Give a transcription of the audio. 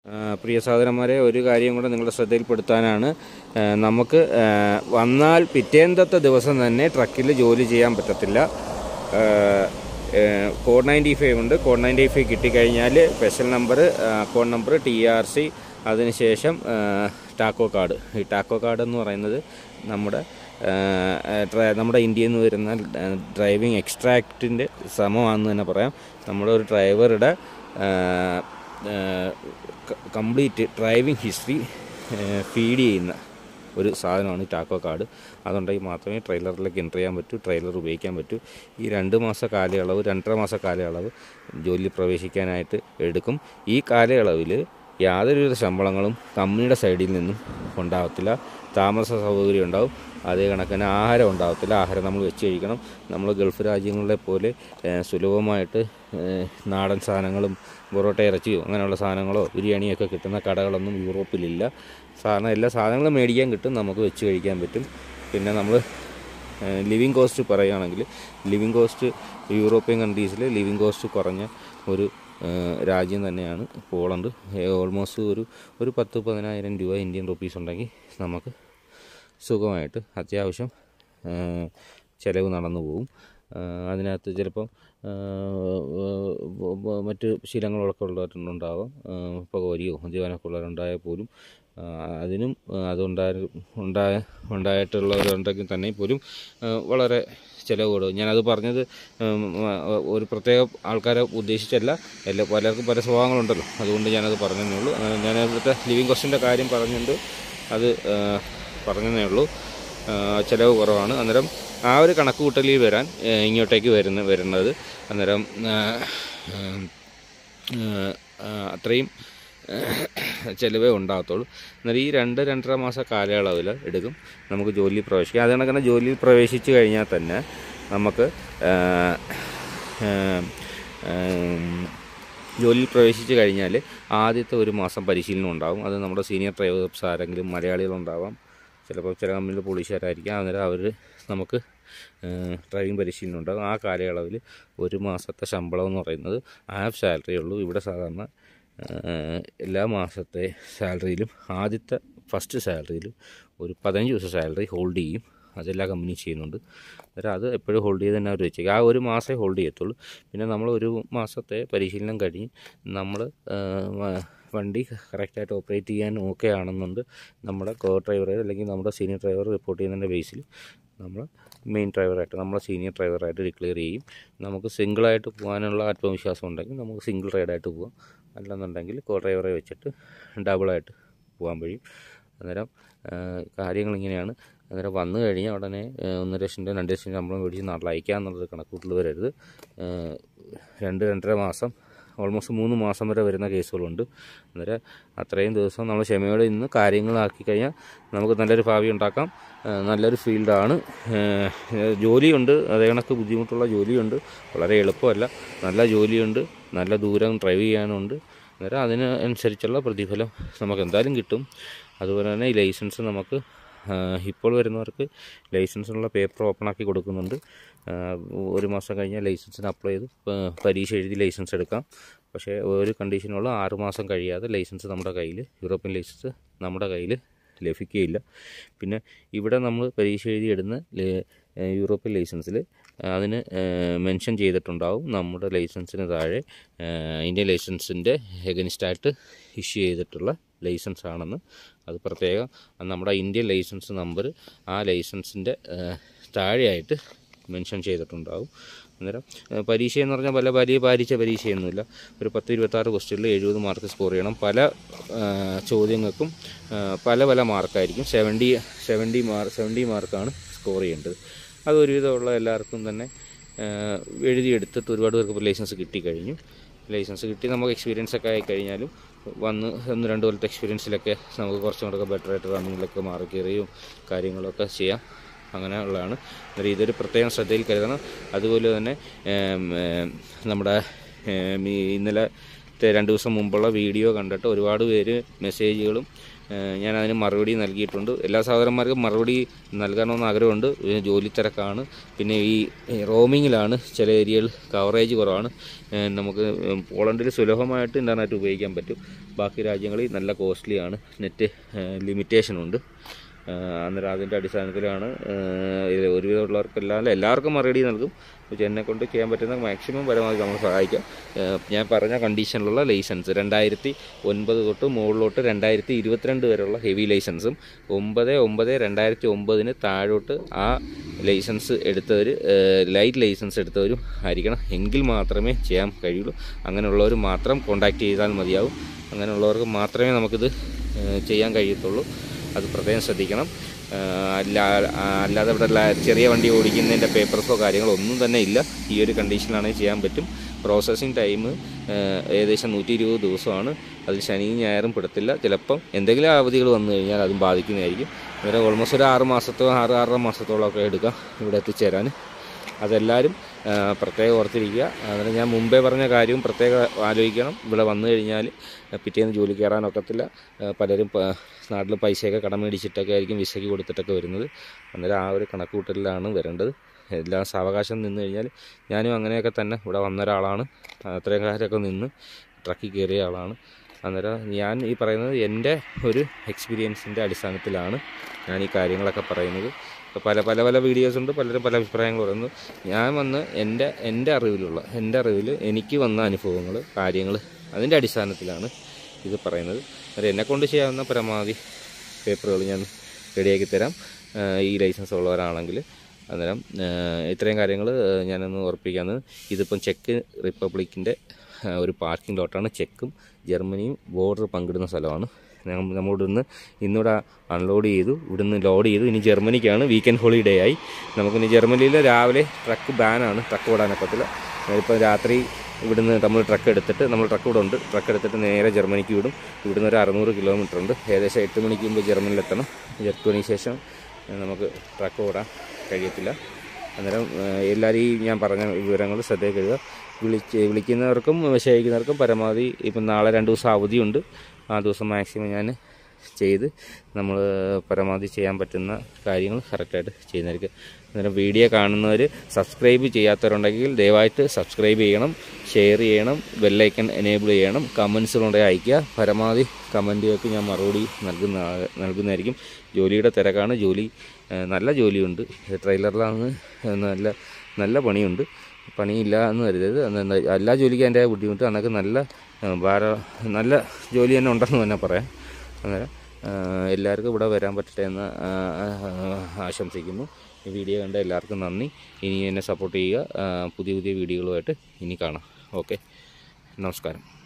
ആ, പ്രിയ സഹോദരന്മാരെ ഒരു കാര്യം കൂടെ നിങ്ങളുടെ ശ്രദ്ധയിൽപ്പെടുത്താനാണ് ആ, നമുക്ക് ആ, വന്നാൽ പിറ്റേന്തത്തെ ദിവസം തന്നെ ട്രക്കിൽ ജോലി ചെയ്യാൻ പറ്റത്തില്ല കോഡ് നയൻറ്റി ഫൈവ് ഉണ്ട് കോഡ് നയൻറ്റി ഫൈവ് കിട്ടിക്കഴിഞ്ഞാൽ special number account number T R C അതിനുശേഷം ആ, ടാക്കോ കാർഡ് ഈ ടാക്കോ കാർഡ് എന്ന് പറയുന്നത് നമ്മുടെ ആ, ഡ്ര- നമ്മുടെ ഇന്ത്യയിൽ നിന്ന് വരുന്ന ഡ്രൈവിംഗ് എക്സ്ട്രാക്റ്റിൻ്റെ സമമാണെന്ന് തന്നെ പറയാം നമ്മുടെ ഒരു ഡ്രൈവറുടെ കംപ്ലീറ്റ് ഡ്രൈവിംഗ് ഹിസ്റ്ററി ഫീഡ് ചെയ്യുന്ന ഒരു സാധനമാണ് ഈ ടാക്കോ കാർഡ് അതുണ്ടെങ്കിൽ മാത്രമേ ട്രെയിലറിലേക്ക് എൻ്റർ ചെയ്യാൻ പറ്റൂ ട്രെയിലർ ഉപയോഗിക്കാൻ പറ്റൂ ഈ രണ്ട് മാസ കാലയളവ് രണ്ടര മാസ കാലയളവ് ജോലിയിൽ പ്രവേശിക്കാനായിട്ട് എടുക്കും ഈ കാലയളവിൽ യാതൊരുവിധ ശമ്പളങ്ങളും കമ്പനിയുടെ സൈഡിൽ നിന്നും ഉണ്ടാകത്തില്ല താമസ സൗകര്യം ഉണ്ടാവും അതേ കണക്കിന് ആഹാരം ഉണ്ടാകത്തില്ല ആഹാരം നമ്മൾ വെച്ച് കഴിക്കണം നമ്മൾ ഗൾഫ് രാജ്യങ്ങളിലെ പോലെ ഏഹ്, സുലഭമായിട്ട് ഏഹ്, നാടൻ സാധനങ്ങളും പൊറോട്ട ഇറച്ചിയോ അങ്ങനെയുള്ള സാധനങ്ങളോ ബിരിയാണിയൊക്കെ കിട്ടുന്ന കടകളൊന്നും യൂറോപ്പിലില്ല സാധാരണ എല്ലാ സാധനങ്ങളും മേടിക്കാൻ കിട്ടും നമുക്ക് വെച്ച് കഴിക്കാൻ പറ്റും പിന്നെ നമ്മൾ ലിവിങ് കോസ്റ്റ് പറയുകയാണെങ്കിൽ ലിവിങ് കോസ്റ്റ് യൂറോപ്യൻ കൺട്രീസിൽ ലിവിങ് കോസ്റ്റ് കുറഞ്ഞ ഒരു ഏഹ്, രാജ്യം തന്നെയാണ് പോളണ്ട് ഓൾമോസ്റ്റ് ഒരു ഒരു പത്ത് പതിനായിരം രൂപ ഇന്ത്യൻ റുപ്പീസ് ഉണ്ടെങ്കിൽ നമുക്ക് സുഖമായിട്ട് അത്യാവശ്യം ആ, ചിലവ് നടന്നു പോകും ആ, അതിനകത്ത് ചിലപ്പം ആ, വ- വ- മറ്റ് ശീലങ്ങളൊക്കെ ഉള്ളവരുണ്ടാവാം പുകവലിയോ മദ്യപാനമൊക്കെ ഉള്ളവരുണ്ടായാൽ പോലും ആ, അതിനും ആ, അതുണ്ടായ ഉണ്ടായ ഉണ്ടായിട്ടുള്ളവരുണ്ടെങ്കിൽ തന്നെ പോലും ആ, വളരെ ചിലവ് കൂടും ഞാനത് പറഞ്ഞത് ഉം, ആ, ഒരു പ്രത്യേക ആൾക്കാരെ ഉദ്ദേശിച്ചല്ല എല്ലാ പലർക്കും പല സ്വഭാവങ്ങളുണ്ടല്ലോ അതുകൊണ്ട് ഞാനത് പറഞ്ഞതേ ഉള്ളൂ ആ, ഞാൻ ഇവിടുത്തെ ലിവിങ് കോസ്റ്റിൻ്റെ കാര്യം പറഞ്ഞുകൊണ്ട് അത് ആ, പറഞ്ഞതേ ഉള്ളൂ ആ, ചിലവ് കുറവാണ് അന്നേരം ആ ഒരു കണക്ക് കൂട്ടലിൽ വരാൻ ഏ, ഇങ്ങോട്ടേക്ക് വരുന്ന വരുന്നത് അന്നേരം ആ, ഉം, ആ, ആ, അത്രയും ചിലവേ ഉണ്ടാകത്തുള്ളൂ എന്നാൽ ഈ രണ്ട് രണ്ടര മാസ കാലയളവിൽ എടുക്കും നമുക്ക് ജോലിയിൽ പ്രവേശിക്കാം അത് കണക്കിന് ജോലിയിൽ പ്രവേശിച്ച് കഴിഞ്ഞാൽ തന്നെ നമുക്ക് ആ, ആ, ഉം, ജോലിയിൽ പ്രവേശിച്ച് കഴിഞ്ഞാൽ ആദ്യത്തെ ഒരു മാസം പരിശീലനം ഉണ്ടാകും അത് നമ്മുടെ സീനിയർ ഡ്രൈവേഴ്സ് ആരെങ്കിലും മലയാളികളുണ്ടാവാം ചിലപ്പോൾ ചില കമ്പനിയിൽ പോലീസുകാരായിരിക്കാം അന്നേരം അവർ നമുക്ക് ഡ്രൈവിംഗ് പരിശീലനം ഉണ്ടാകും ആ കാലയളവിൽ ഒരു മാസത്തെ ശമ്പളം എന്ന് പറയുന്നത് ഹാഫ് സാലറി ഉള്ളൂ ഇവിടെ സാധാരണ ഏഹ്, എല്ലാ മാസത്തെ സാലറിയിലും ആദ്യത്തെ ഫസ്റ്റ് സാലറിയിലും ഒരു പതിനഞ്ച് ദിവസം സാലറി ഹോൾഡ് ചെയ്യും അതെല്ലാ കമ്പനിയും ചെയ്യുന്നുണ്ട് അന്നേരം അത് എപ്പോഴും ഹോൾഡ് ചെയ്ത് തന്നെ അവർ വെച്ചേക്കും ആ ഒരു മാസമേ ഹോൾഡ് ചെയ്യത്തുള്ളൂ പിന്നെ നമ്മൾ ഒരു മാസത്തെ പരിശീലനം കഴിഞ്ഞ് നമ്മൾ വണ്ടി കറക്റ്റായിട്ട് ഓപ്പറേറ്റ് ചെയ്യാൻ ഓക്കെ ആണെന്നുണ്ട് നമ്മുടെ കോ ഡ്രൈവറെ അല്ലെങ്കിൽ നമ്മുടെ സീനിയർ ഡ്രൈവർ റിപ്പോർട്ട് ചെയ്യുന്നതിൻ്റെ ബേസിൽ നമ്മൾ മെയിൻ ഡ്രൈവറായിട്ട് നമ്മളെ സീനിയർ ഡ്രൈവറായിട്ട് ഡിക്ലെയർ ചെയ്യും നമുക്ക് സിംഗിളായിട്ട് പോകാനുള്ള ആത്മവിശ്വാസം ഉണ്ടെങ്കിൽ നമുക്ക് സിംഗിൾ റൈഡായിട്ട് പോകാം അല്ലെന്നുണ്ടെങ്കിൽ കോ ഡ്രൈവറെ വെച്ചിട്ട് ഡബിളായിട്ട് പോകാൻ കഴിയും അന്നേരം കാര്യങ്ങൾ ഇങ്ങനെയാണ് അന്നേരം വന്നു കഴിഞ്ഞാൽ ഉടനെ ആ, ഒന്നര ലക്ഷം രൂപ രണ്ട് ലക്ഷം ശമ്പളം മേടിച്ച് നാട്ടിൽ അയക്കുക എന്നുള്ളത് കണക്കൂട്ടൽ വരരുത് ആ, രണ്ട് രണ്ടര മാസം ഓൾമോസ്റ്റ് മൂന്ന് മാസം വരെ വരുന്ന കേസുകളുണ്ട് അന്നേരം അത്രയും ദിവസം നമ്മൾ ക്ഷമയോടെ ഇന്ന് കാര്യങ്ങളാക്കി കഴിഞ്ഞാൽ നമുക്ക് നല്ലൊരു ഭാവി ഉണ്ടാക്കാം ആ, നല്ലൊരു ഫീൽഡാണ് ജോലിയുണ്ട് അതേ കണക്ക് ബുദ്ധിമുട്ടുള്ള ജോലിയുണ്ട് വളരെ എളുപ്പമല്ല നല്ല ജോലിയുണ്ട് നല്ല ദൂരം ഡ്രൈവ് ചെയ്യാനുണ്ട് അന്നേരം അതിന് അനുസരിച്ചുള്ള പ്രതിഫലം നമുക്ക് എന്തായാലും കിട്ടും അതുപോലെ തന്നെ ഈ ലൈസൻസ് നമുക്ക് ആ, ഇപ്പോൾ വരുന്നവർക്ക് ലൈസൻസിനുള്ള പേപ്പർ ഓപ്പൺ ആക്കി കൊടുക്കുന്നുണ്ട് ആ, ഒരു മാസം കഴിഞ്ഞാൽ ലൈസൻസിന് അപ്ലൈ ചെയ്ത് പ- പരീക്ഷ എഴുതി ലൈസൻസ് എടുക്കാം പക്ഷേ ഒരു കണ്ടീഷനുള്ള ആറ് മാസം കഴിയാതെ ലൈസൻസ് നമ്മുടെ കയ്യിൽ യൂറോപ്യൻ ലൈസൻസ് നമ്മുടെ കയ്യിൽ ലഭിക്കുകയില്ല പിന്നെ ഇവിടെ നമ്മൾ പരീക്ഷ എഴുതി ഇടുന്ന ലേ- ഏഹ് യൂറോപ്യൻ ലൈസൻസിൽ അതിന് മെൻഷൻ ചെയ്തിട്ടുണ്ടാവും നമ്മുടെ ലൈസൻസിന് താഴെ ഏഹ് ഇന്ത്യൻ ലൈസൻസിൻ്റെ എഗനിസ്റ്റായിട്ട് ഇഷ്യൂ ചെയ്തിട്ടുള്ള ലൈസൻസ് ആണെന്ന് അത് പ്രത്യേകം അത് നമ്മുടെ ഇന്ത്യൻ ലൈസൻസ് നമ്പർ ആ ലൈസൻസിൻ്റെ താഴെയായിട്ട് മെൻഷൻ ചെയ്തിട്ടുണ്ടാവും അന്നേരം ഏഹ് പരീക്ഷ എന്ന് പറഞ്ഞാൽ പല വലിയ പാലിച്ച പരീക്ഷയൊന്നുമില്ല ഒരു പത്ത് ഇരുപത്താറ് ക്വസ്റ്റ്യനിൽ എഴുപത് മാർക്ക് സ്കോർ ചെയ്യണം പല ഏഹ് ചോദ്യങ്ങൾക്കും ഏഹ് പല പല മാർക്കായിരിക്കും സെവൻറ്റി സെവൻറ്റി മാർക്ക് സെവൻറ്റി മാർക്കാണ് സ്കോർ ചെയ്യേണ്ടത് അത് ഒരുവിധമുള്ള എല്ലാവർക്കും തന്നെ ഏഹ് എഴുതിയെടുത്തിട്ട് ഒരുപാട് പേർക്ക് ഇപ്പോൾ ലൈസൻസ് കിട്ടിക്കഴിഞ്ഞു ലൈസൻസ് കിട്ടി നമുക്ക് എക്സ്പീരിയൻസ് ഒക്കെ ആയി കഴിഞ്ഞാലും വന്ന് ഒന്ന് രണ്ട് കൊല്ലത്തെ എക്സ്പീരിയൻസിലൊക്കെ നമുക്ക് കുറച്ചും കൂടെ ബെറ്റർ ആയിട്ട് റണ്ണിങ്ങിലൊക്കെ മാറി കയറിയും കാര്യങ്ങളൊക്കെ ചെയ്യാം അങ്ങനെയുള്ളതാണ് അന്നേരം ഇതൊരു പ്രത്യേകം ശ്രദ്ധയിൽ കരുതണം അതുപോലെ തന്നെ ഏം, ഏം, നമ്മുടെ ഏം, ഈ ഇന്നലത്തെ രണ്ട് ദിവസം മുമ്പുള്ള വീഡിയോ കണ്ടിട്ട് ഒരുപാട് പേര് മെസ്സേജുകളും ഏഹ് ഞാൻ അതിന് മറുപടി നൽകിയിട്ടുണ്ട് എല്ലാ സഹോദരന്മാർക്കും മറുപടി നൽകണമെന്ന് ആഗ്രഹമുണ്ട് ഏഹ് ജോലി തിരക്കാണ് പിന്നെ ഈ റോമിങ്ങിലാണ് ചില ഏരിയകൾ കവറേജ് കുറവാണ് ഏഹ് നമുക്ക് പോളണ്ടിൽ സുലഭമായിട്ട് ഇൻ്റർനെറ്റ് ഉപയോഗിക്കാൻ പറ്റും ബാക്കി രാജ്യങ്ങളിൽ നല്ല കോസ്റ്റ്ലിയാണ് നെറ്റ് ലിമിറ്റേഷനുണ്ട് ആഹ് അന്നേരം അതിൻ്റെ അടിസ്ഥാനത്തിലാണ് ആഹ് ഇത് ഒരുവിധമുള്ളവർക്കെല്ലാം എല്ലാവർക്കും മറുപടി നൽകും പക്ഷേ എന്നെ കൊണ്ട് ചെയ്യാൻ പറ്റുന്ന മാക്സിമം പരമാവധി നമ്മൾ സഹായിക്കാം ആഹ് ഞാൻ പറഞ്ഞ കണ്ടീഷനിലുള്ള ലൈസൻസ് രണ്ടായിരത്തി ഒൻപത് തൊട്ട് മുകളിലോട്ട് രണ്ടായിരത്തി ഇരുപത്തിരണ്ട് വരെയുള്ള ഹെവി ലൈസൻസും ഒമ്പത് ഒമ്പത് രണ്ടായിരത്തി ഒമ്പതിന് താഴോട്ട് ആ ലൈസൻസ് എടുത്തവർ ലൈറ്റ് ലൈസൻസ് എടുത്തവരും ആയിരിക്കണം എങ്കിൽ മാത്രമേ ചെയ്യാൻ കഴിയുള്ളൂ അങ്ങനെയുള്ളവർ മാത്രം കോണ്ടാക്ട് ചെയ്താൽ മതിയാവും അങ്ങനെയുള്ളവർക്ക് മാത്രമേ നമുക്കിത് ഏഹ് ചെയ്യാൻ കഴിയത്തുള്ളൂ അത് പ്രത്യേകം ശ്രദ്ധിക്കണം ആഹ് അല്ല ആഹ് അല്ലാതെ ഇവിടെ ല- ചെറിയ വണ്ടി ഓടിക്കുന്നതിൻ്റെ പേപ്പർസോ കാര്യങ്ങളോ ഒന്നും തന്നെ ഇല്ല ഈ ഒരു കണ്ടീഷനിലാണെങ്കിൽ ചെയ്യാൻ പറ്റും പ്രോസസ്സിങ് ടൈം ഏകദേശം നൂറ്റി ഇരുപത് ദിവസമാണ് അതിൽ ശനിയും ഞായറും പെടത്തില്ല ചിലപ്പം എന്തെങ്കിലും അവധികൾ വന്നു കഴിഞ്ഞാൽ അതും ബാധിക്കുന്നതായിരിക്കും അന്നേരം ഓൾമോസ്റ്റ് ഒരു ആറ് മാസത്തോ ആറ് ആറര മാസത്തോളമൊക്കെ എടുക്കാം ഇവിടെ എത്തിച്ചേരാൻ അതെല്ലാവരും ആ, പ്രത്യേകം ഓർത്തിരിക്കുക അതിന് ഞാൻ മുമ്പേ പറഞ്ഞ കാര്യവും പ്രത്യേകം ആലോചിക്കണം ഇവിടെ വന്നു കഴിഞ്ഞാൽ പിറ്റേന്ന് ജോലി കയറാനൊക്കത്തില്ല ആ, പലരും പ- നാട്ടിൽ പൈസയൊക്കെ കടം മേടിച്ചിട്ടൊക്കെ ആയിരിക്കും വിസയ്ക്ക് കൊടുത്തിട്ടൊക്കെ വരുന്നത് അന്നേരം ആ ഒരു കണക്കുകൂട്ടലിലാണ് വരേണ്ടത് എല്ലാം സാവകാശം നിന്ന് കഴിഞ്ഞാൽ ഞാനും അങ്ങനെയൊക്കെ തന്നെ ഇവിടെ വന്ന ഒരാളാണ് അത്രയും കാലമൊക്കെ നിന്ന് ട്രക്കിൽ കയറിയ ആളാണ് അന്നേരം ഞാൻ ഈ പറയുന്നത് എൻ്റെ ഒരു എക്സ്പീരിയൻസിൻ്റെ അടിസ്ഥാനത്തിലാണ് ഞാൻ ഈ കാര്യങ്ങളൊക്കെ പറയുന്നത് ഇപ്പോൾ പല പല പല വീഡിയോസ് ഉണ്ട് പലരും പല അഭിപ്രായങ്ങൾ പറയുന്നു ഞാൻ വന്ന് എൻ്റെ എൻ്റെ അറിവിലുള്ള എൻ്റെ അറിവിൽ എനിക്ക് വന്ന അനുഭവങ്ങൾ കാര്യങ്ങൾ അതിൻ്റെ അടിസ്ഥാനത്തിലാണ് ഇത് പറയുന്നത് അന്നേരം എന്നെക്കൊണ്ട് ചെയ്യാവുന്ന പരമാവധി പേപ്പറുകൾ ഞാൻ റെഡിയാക്കി തരാം ആ, ഈ ലൈസൻസ് ഉള്ളവരാണെങ്കിൽ അന്നേരം ആ, ഇത്രയും കാര്യങ്ങൾ ഞാനൊന്ന് ഉറപ്പിക്കാന്ന് ഇതിപ്പം ചെക്ക് റിപ്പബ്ലിക്കിൻ്റെ ആ, ഒരു പാർക്കിംഗ് ലോട്ടാണ് ചെക്കും ജർമ്മനിയും ബോർഡർ പങ്കിടുന്ന സ്ഥലമാണ് ഞങ്ങൾ നമ്മോട് ഇന്ന് ഇന്നിവിടെ അൺലോഡ് ചെയ്തു ഇവിടുന്ന് ലോഡ് ചെയ്തു ഇനി ജർമ്മനിക്കാണ് വീക്കെൻഡ് ഹോളിഡേ ആയി നമുക്കിനി ജർമ്മനിയിൽ രാവിലെ ട്രക്ക് ബാനാണ് ട്രക്ക് ഓടാനൊക്കത്തില്ല ഇപ്പോൾ രാത്രി ഇവിടുന്ന് നമ്മൾ ട്രക്ക് എടുത്തിട്ട് നമ്മൾ ട്രക്ക് ഇവിടെ ഉണ്ട് ട്രക്ക് എടുത്തിട്ട് നേരെ ജർമ്മനിക്ക് വിടും ഇവിടുന്ന് ഒരു അറുന്നൂറ് കിലോമീറ്റർ ഉണ്ട് ഏകദേശം എട്ട് മണിക്ക് മുമ്പ് ജർമ്മനിയിലെത്തണം എട്ട് മണിക്ക് ശേഷം ഏഹ്, നമുക്ക് ട്രക്ക് ഓടാൻ കഴിയത്തില്ല അന്നേരം ഏഹ്, എല്ലാവരും ഈ ഞാൻ പറഞ്ഞ വിവരങ്ങൾ ശ്രദ്ധയിൽ കരുതുക വിളിച്ച് വിളിക്കുന്നവർക്കും വിഷയിക്കുന്നവർക്കും പരമാവധി ഇപ്പം നാളെ രണ്ട് ദിവസം അവധിയുണ്ട് ആ ദിവസം മാക്സിമം ഞാൻ ചെയ്ത് നമ്മൾ പരമാവധി ചെയ്യാൻ പറ്റുന്ന കാര്യങ്ങൾ കറക്റ്റായിട്ട് ചെയ്യുന്നതായിരിക്കും അന്നേരം വീഡിയോ കാണുന്നവർ സബ്സ്ക്രൈബ് ചെയ്യാത്തവരുണ്ടെങ്കിൽ ദയവായിട്ട് സബ്സ്ക്രൈബ് ചെയ്യണം ഷെയർ ചെയ്യണം ബെല്ലൈക്കൺ എനേബിൾ ചെയ്യണം കമൻസുകളുണ്ടെങ്കിൽ അയയ്ക്കുക പരമാവധി കമൻറ്റുകൾക്ക് ഞാൻ മറുപടി നൽകുന്ന നൽകുന്നതായിരിക്കും ജോലിയുടെ തിരക്കാണ് ജോലി ഏഹ് നല്ല ജോലിയുണ്ട് ട്രെയിലറിലാണ് നല്ല നല്ല പണിയുണ്ട് പണിയില്ല എന്ന് കരുതരുത് അന്ന് എന്താ- എല്ലാ ജോലിക്കും അതിൻ്റെ ബുദ്ധിമുട്ട് അന്നൊക്കെ നല്ല ഏഹ് ഭാര നല്ല ജോലി തന്നെ ഉണ്ടെന്ന് തന്നെ പറയാം അന്നേരം ഏഹ് എല്ലാവർക്കും ഇവിടെ വരാൻ പറ്റട്ടെ എന്ന് ആഹ് ആശംസിക്കുന്നു ഈ വീഡിയോ കണ്ട എല്ലാവർക്കും നന്ദി ഇനി എന്നെ സപ്പോർട്ട് ചെയ്യുക ആഹ് പുതിയ പുതിയ വീഡിയോകളുമായിട്ട് ഇനി കാണാം ഓക്കെ നമസ്കാരം